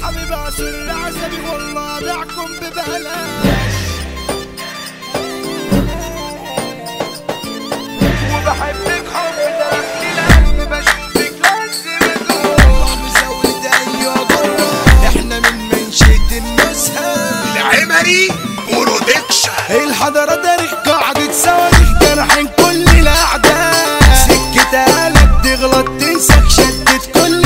اصحابي باسوا العزبي والله بيعكم ببلاش وبحبك حب داخل القلب بشوفك لازم ادوم مزود ايوه جرة احنا من منشئة النزهة العمري برودكشن الحضارة تاريخ قاعدة صواريخ جرحين كل الأعداء سكة قلب تغلط تنسخ شدت كل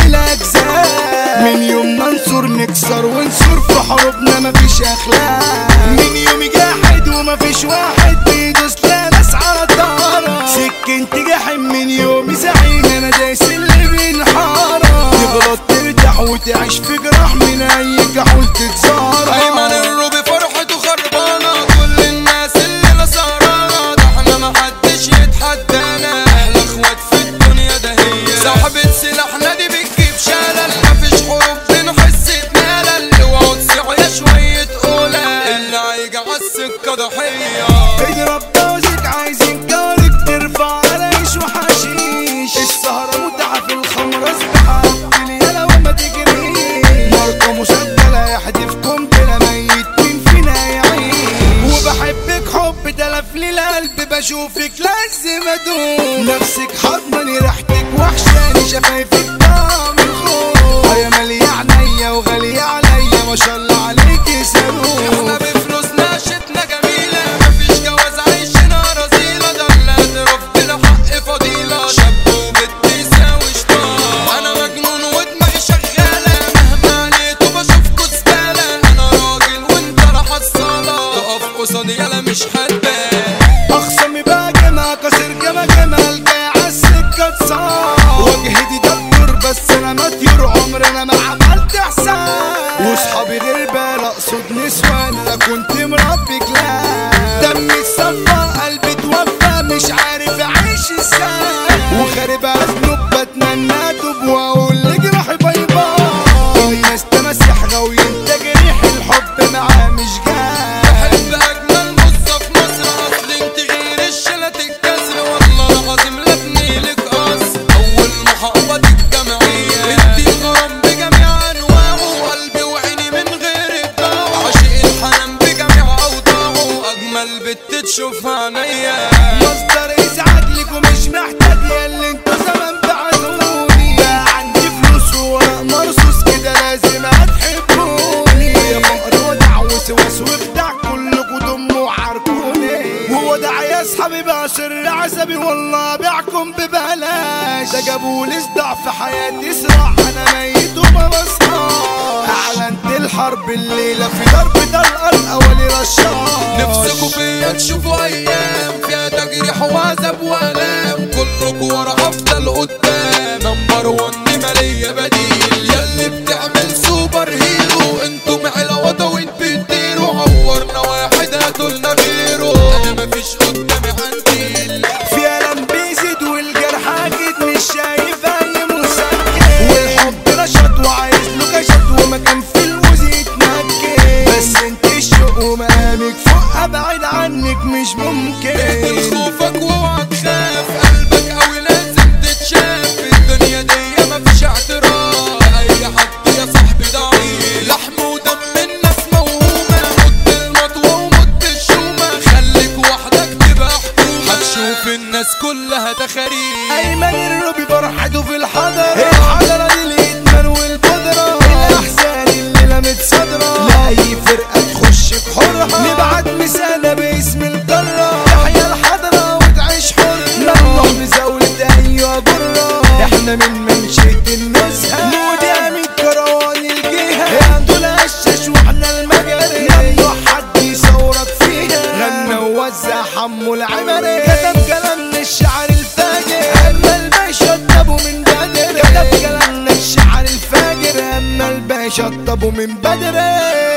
الأجزاء من يومنا ننصر نكسر ونصر في حروبنا مفيش أخلاق من يوم جاحد ومفيش واحد بيدوس لا ناس على طارة سكنت جاحد من يوم زعيم أنا دايس اللي بينحارة تغلط ترتاح وتعيش في جراح من أي كحول تتزارع ايمن الروبي فرحته خربانه كل الناس اللي لا سهرانه ده احنا محدش يتحدانا احلى اخوات في الدنيا ده هي صاحبة سلاحنا دي بتجيب شلل مفيش حروب بنحس بملل اوعوا تصيعوا شوية قولة اللي هيجي عالسكة ضحية اضرب دوزك عايزين كارك ترفع على عيش وحشيش السهرة متعة في الخمرة سبحة الدنيا لو ما تجريش ماركة مسجلة يحدفكم بلا ميت مين فينا يعيش وبحبك حب تلف لي القلب بشوفك لازم ادوم نفسك حضني ريحتك وحشاني شفايفك طعم الخوف يا مالية عينيا وغالية عليا ما شاء الله عليكي احنا صاروخ بفلوسنا شتنا جميلة مفيش جواز عيشنا رزيلة ده اللي اعتراف بالحق فضيلة شاب وبنت يساوي شطار انا مجنون ودماغي شغالة مهما عليت وبشوفكوا زبالة انا راجل وانت لا حصالة تقف قصادي يلا مش هتبان اخصمي بقى جمع كسر جمع جمال جاي عالسكة تصار وجهي دكتور بس انا مطير عمرنا ما عملت حساب واصحابي غير بال اقصد نسوان انا كنت مربي كلاب دمي اتصفى قلبي توفى مش عارف اعيش ازاي وخارب اذنب بتمنى اتوب واقول لجراحي باي باي الناس تمسح غاويين تجريح الحب معاه مش جاي بحب اجمل مصة في مصر اصل انت غير الشلة الكسر والله العظيم لا ابني لك قصر اول محافظة الجمعية انت الغرام بجميع انواعه وقلبي وعيني من غير الضوء عاشق الحنان بجميع اوضاعه اجمل بنت تشوفها عينيا مصدر ازعاج لك ومش محتاج ياللي انتوا زمان بعتوني بقى عندي فلوس وورق مرصوص كده لازم هتحبوني يا فقر ودع وسواس وخدع كلكوا دموا عارفوني وودع يا اصحابي بقى سر عزبي والله بيعكم ببلاش ده جابولي صداع في حياتي صراع انا ميت وما بصحاش اعلنت الحرب الليله في ضرب طلقه الاولي رشاش نفسكوا فيا تشوفوا ايام فيها تجريح وعذاب والام كلكوا ورا افضل قدام نمبر ون مالية بديل ياللي بتعمل سوبر هيرو انتوا معلا وطويل بتديروا عورنا واحد هاتولنا غيره انا مفيش قدامي عنديل في ألم بيزيد والجرح أكيد مش شايف أي مسكن والحب نشط وعايز له كشط ومكان في الموز يتمكن بس انت الشوق ومقامك فوق أبعد عنك مش اهدم ممكن خوفك واوعى تخاف قلبك قوي لازم تتشاف في الدنيا دي مفيش اعتراف اي حد يا صاحبي ضعيف لحم ودم الناس موهومة مد المطوة ومد الشومة خليك وحدك تبقى حكومة هتشوف الناس كلها تخاريف أيمن الروبي فرحته في الحضرة الحضرة دي الإدمان والقدرة الأحزان الليلة متصدرة لأي فرقة تخش بحرها نبعت مسانة باسم القارة تحيا الحضرة وتعيش حرة ممنوع مزاولة أيوة جرة احنا من منشئة النزهة مودي أمين كروان الجهة دول الشاش واحنا المجاري ممنوع حد يصورك فيها غنى ووزع حمو العمري كتب كلامنا الشعر الفاجر اما الباشا طبوا من بدري كتب كلامنا الشعر الفاجر اما الباشا طبوا من بدري